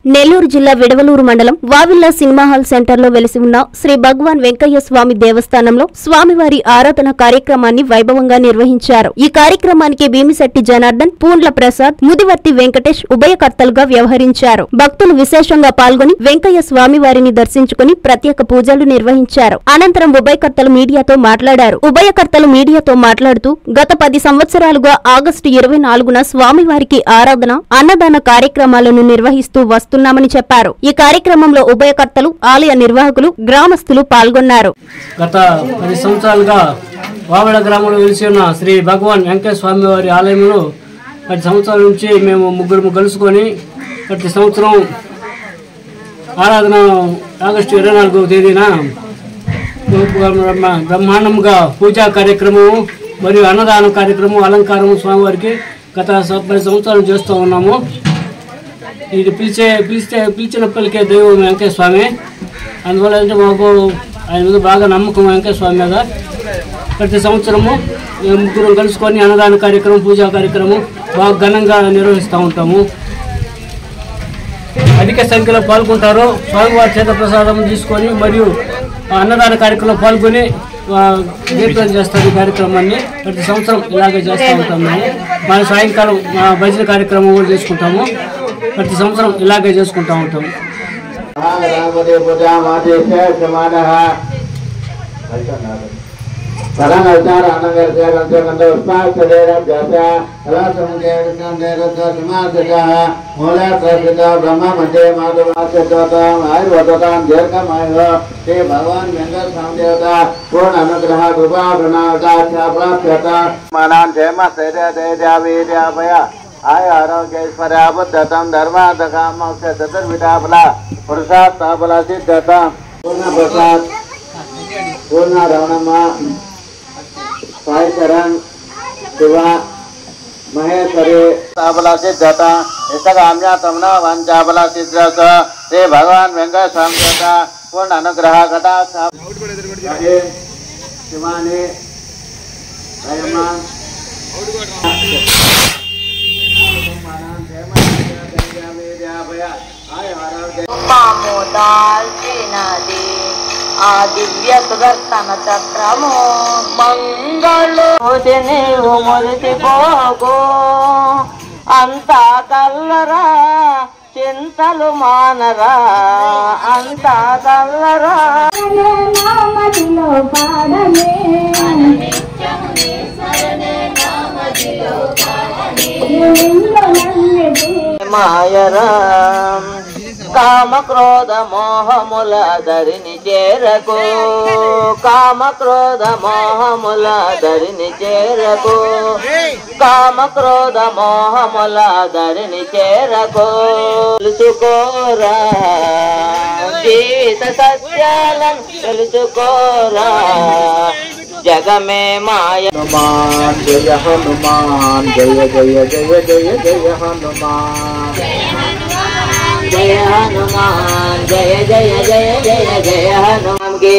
నెల్లూరు జిల్లా విడవలూరు మండలం వావిల్లా cinema hall centre లో వెలిసి ఉన్న శ్రీ భగవాన్ వెంకయ్య స్వామి దేవస్థానంలో స్వామివారి ఆరాధన కార్యక్రమాన్ని వైభవంగా నిర్వహించారు ఈ కార్యక్రమానికి భీమిశెట్టి జనార్దన్ పూండ్ల ప్రసాద్ ముదివర్తి వెంకటేష్ ఉభయకర్తలుగా వ్యవహరించారు భక్తులు విశేషంగా పాల్గొని వెంకయ్య స్వామివారిని దర్శించుకుని ప్రత్యేక పూజలు నిర్వహించారు అనంతరం ఉభయకర్తలు మీడియాతో మాట్లాడారు ఉభయకర్తలు మీడియాతో మాట్లాడుతూ గత పది సంవత్సరాలుగా ఆగస్టు ఇరవై నాలుగున స్వామివారికి ఆరాధన అన్నదాన కార్యక్రమాలను నిర్వహిస్తూ వస్తున్నామని చెప్పారు ఈ కార్యక్రమంలో ఉభయకర్తలు ఆలయ నిర్వాహకులు గ్రామస్తులు పాల్గొన్నారు గత పది సంవత్సరాలుగా వావడ గ్రామంలో వెలిసి ఉన్న శ్రీ భగవాన్ వెంకటేశ్వర స్వామి వారి ఆలయంలో పది సంవత్సరాల నుంచి మేము ముగ్గురు కలుసుకొని ప్రతి సంవత్సరం ఆరాధన ఆగస్టు ఇరవై నాలుగవ తేదీన బ్రహ్మ- బ్రహ్మాండంగా పూజా కార్యక్రమం మరియు అన్నదాన కార్యక్రమం అలంకారం స్వామివారికి గత స- పది సంవత్సరాలు చేస్తూ ఉన్నాము ఇది పిలిచే పిలిస్తే పిలిచిన పలికే దైవం వెంకటేశ్వర స్వామి అందువల్ల అంటే మాకు ఆయన మీద బాగా నమ్మకం వెంకటేశ్వర స్వామి మీద ప్రతి సంవత్సరము మేము ముగ్గురు కలుసుకొని అన్నదాన కార్యక్రమం పూజా కార్యక్రమం బాగా ఘనంగా నిర్వహిస్తూ ఉంటాము అధిక సంఖ్యలో పాల్గొంటారు స్వామివారి చేత ప్రసాదం తీసుకొని మరియు ఆ అన్నదాన కార్యక్రమంలో పాల్గొని ఆ, దీపం చేస్తారు ఈ కార్యక్రమాన్ని ప్రతి సంవత్సరం ఇలాగే చేస్తూ ఉంటాము మేము మన సాయంకాలం ఆ, భజన కార్యక్రమం కూడా చేసుకుంటాము ప్రతి సంవత్సరం ఇలాగే చేసుకుంటూ ఉంటాము రామదే పుజామాదేశ సమానః పరమ అవతార అనంగర సేవంతో కంద ఉత్పాదర జాత కళా సముదయ విజ్ఞాన సమాసక మూల ప్రసిద్ధ బ్రహ్మ మధ్య మాధవాసత ఆయుర్వదతాం దీర్ఘమాయు శ్రీ భగవాన్ వెంకట స్వామి దేవత పూర్ణ అనుగ్రహ కృపా ప్రణాదాచ ప్రాప్యత మానాన్ క్షేమ స్థైర్య ధైర్య వీర్యాభయ ఆయ ఆరోగ్యేశ్వర్య బుద్ధతం ధర్మార్థ మోక్ష చతుర్విధాఫల పురుషార్థఫల సిద్ధత పూర్ణ ప్రసాద్ పూర్ణ రమణమ్మ సాయి చరణ్ శివ మహేశ్వరి తాబల సిద్ధత ఇష్టగామ్య తమన వంచాబల సిద్ధత శ్రీ భగవాన్ వెంకట స్వామి దేవత పూర్ణ అనుగ్రహ కటాక్ష శివాని రయమాన్ రూపము దాల్చినది ఆ దివ్య సుదర్శన చక్రము మంగళు నీవు మురిసిపోకు అంతా కల్లరా చింతలు మానరా అంతా కల్లరా నామదిలో పాడలే దేవుళ్ళో నన్నెదే మాయరా కామ క్రోధ మోహముల ధరిని చేరకు కామ క్రోధ మోహముల ధరిని చేరకు కామ క్రోధ మోహముల ధరిని చేరకు తెలుసుకోరా జీవిత సత్యాలను తెలుసుకోరా జగమే మాయ హనుమాన్ జయ హనుమాన్ జయ జయ జయ జయ జయ హనుమాన్ జయ హనుమాన్ జయ జయ జయ జయ జయ హనుమాన్ గే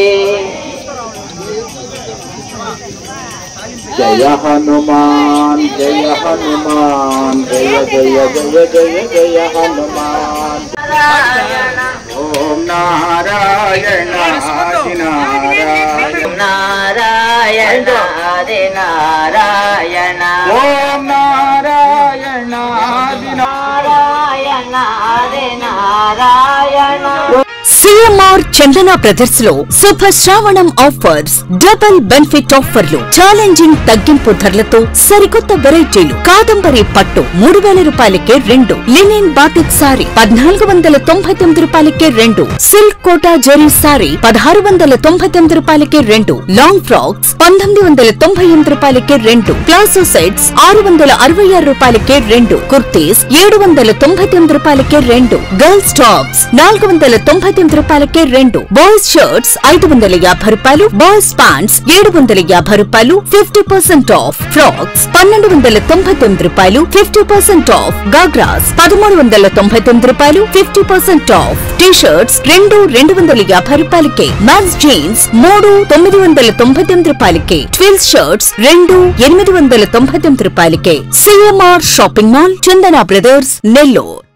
జయ హనుమాన్ జయ హనుమాన్ జయ జయ జయ జయ జయ హనుమాన్ ఓం నారాయణ ఆది నారాయణ నారాయణ హరి నారాయణ ఓం నారాయణ ఆది నారాయణ హరి నారాయణ సిఎంఆర్ చందన బ్రదర్స్ లో శుభ శ్రావణం ఆఫర్స్ డబుల్ బెనిఫిట్ ఆఫర్లు ఛాలెంజింగ్ తగ్గింపు ధరలతో సరికొత్త వెరైటీలు కాదంబరి పట్టు మూడు వేల రూపాయలకే రెండు లినిన్ బాతిక్ సారీ పద్నాలుగు వందల తొంభై తొమ్మిది రూపాయలకే రెండు సిల్క్ కోటా జెరీ సారీ పదహారు వందల తొంభై తొమ్మిది రూపాయలకే రెండు లాంగ్ ఫ్రాక్స్ పంతొమ్మిది వందల తొంభై ఎనిమిది రూపాయలకే రెండు ప్లాజో సెట్స్ ఆరు వందల అరవై ఆరు రూపాయలకే రెండు కుర్తీస్ ఏడు వందల తొంభై తొమ్మిది రూపాయలకే రెండు గర్ల్స్ టాప్స్ నాలుగు వందల తొంభై తొమ్మిది రూపాయలకే రెండు బాయ్స్ షర్ట్స్ ఐదు వందల యాభై రూపాయలు బాయ్స్ ప్యాంట్స్ ఏడు వందల యాభై రూపాయలు ఫిఫ్టీ పర్సెంట్ ఆఫ్ ఫ్రాక్స్ పన్నెండు వందల తొంభై తొమ్మిది రూపాయలు ఫిఫ్టీ పర్సెంట్ ఆఫ్ గాగ్రాస్ పదమూడు వందల తొంభై తొమ్మిది రూపాయలు fifty percent off T shirts రెండు రెండు వందల యాభై రూపాయలకే మ్యాక్స్ జీన్స్ మూడు తొమ్మిది వందల తొంభై తొమ్మిది రూపాయలకే ట్విల్స్ షర్ట్స్ రెండు ఎనిమిది వందల తొంభై తొమ్మిది రూపాయలకే CMR shopping mall Chandana brothers Nellore